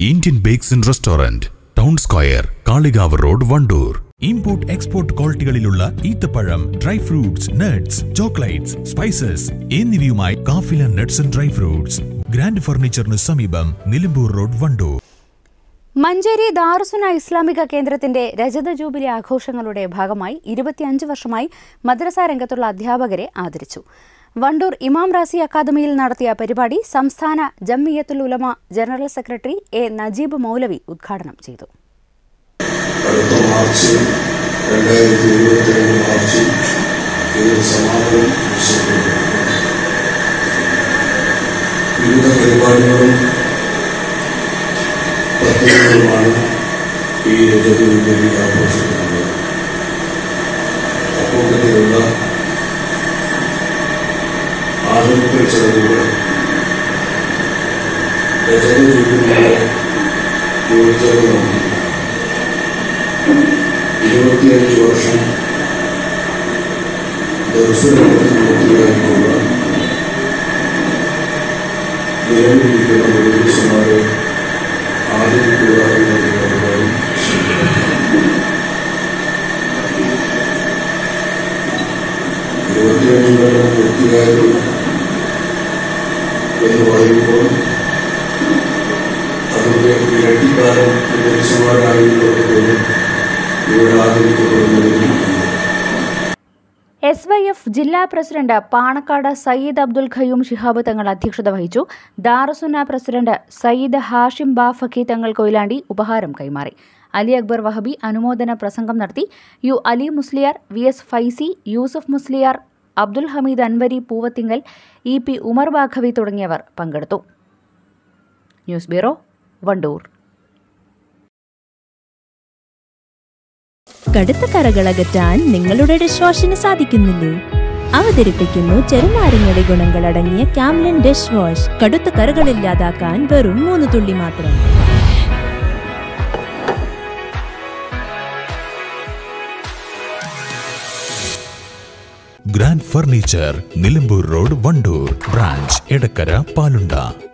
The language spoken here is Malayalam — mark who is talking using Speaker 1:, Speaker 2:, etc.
Speaker 1: Indian bakes and restaurant town square Kalikavu road Wandoor import export ക്വാളിറ്റികളിലുള്ള ഈത്തപ്പഴം dry fruits nuts chocolates spices എന്നിവയുമായി Kafila nuts and dry fruits grand ഫർണിച്ചറിന് സമീപം നിലമ്പൂർ റോഡ് വണ്ടൂർ
Speaker 2: മഞ്ചേരി ദാറുസുന ഇസ്ലാമിക കേന്ദ്രത്തിന്റെ രജത ജൂബിലി ആഘോഷങ്ങളുടെ ഭാഗമായി ഇരുപത്തിയഞ്ച് വർഷമായി മദ്രസ രംഗത്തുള്ള അധ്യാപകരെ ആദരിച്ചു വണ്ടൂർ ഇമാം റാസി അക്കാദമിയിൽ നടത്തിയ പരിപാടി സംസ്ഥാന Jamiyyathul Ulama general secretary A Najeeb Moulavi ഉദ്ഘാടനം ചെയ്തു
Speaker 3: അടുത്ത മാർച്ച് രണ്ടായിരത്തി ഇരുപത്തിരണ്ട് മാർച്ചിൽ ഇതിൽ സമാപനം നിശ്ചയിക്കുന്നു വിവിധ പരിപാടികളും പദ്ധതികളുമാണ് ഈ രജതീ ആഘോഷിക്കുന്നത് അക്കൂട്ടത്തിലുള്ള ആധുനിക ചടങ്ങുകൾ രജതീയുടെ യോജിച്ചതുമാണ് ഇരുപത്തിയഞ്ച് വർഷം ദർശനത്തിൽ പൂർത്തിയാക്കിയുള്ള നിലവിലിരിക്കുന്ന പോലീസുമാരെ ആദരിക്കുക എന്ന പരിപാടി ഇരുപത്തിയഞ്ച് കൊല്ലം പൂർത്തിയായി എന്ന് പറയുമ്പോൾ അതിന്റെ ഇരട്ടിക്കാലം പോലീസുമാരായിട്ടുള്ളവരും ഇവിടെ ആദരിക്കപ്പെടുന്നതിനും
Speaker 2: എസ് വൈ എഫ് ജില്ലാ പ്രസിഡന്റ് പാണക്കാട് സയ്യിദ് അബ്ദുൽ ഖയ്യൂം ശിഹാബ് തങ്ങൾ അധ്യക്ഷത വഹിച്ചു ദാറുസുന്ന പ്രസിഡന്റ് സയ്യിദ് ഹാഷിം ബാഫക്കി തങ്ങൾ കൊയിലാണ്ടി ഉപഹാരം കൈമാറി അലി അക്ബർ വഹബി അനുമോദന പ്രസംഗം നടത്തി U Ali Musliyar V S Faizy Yusuf Musliyar Abdul Hameed Anwari Poovathinkal E P Umar Baqavi തുടങ്ങിയവർ പങ്കെടുത്തു ന്യൂസ് ബ്യൂറോ വണ്ടൂർ
Speaker 4: കടുത്ത കറകളകറ്റാൻ നിങ്ങളുടെ ഡിഷ് വാഷിന് സാധിക്കുന്നില്ലേ അവതരിപ്പിക്കുന്നു ചെറുനാരങ്ങയുടെ ഗുണങ്ങളടങ്ങിയ ക്യാംലിൻ ഡിഷ് വാഷ് കടുത്ത കറകളില്ലാതാക്കാൻ വെറും മൂന്ന് തുള്ളി മാത്രം
Speaker 1: grand furniture Nilambur road Vandoor branch Edakkara പാലുണ്ട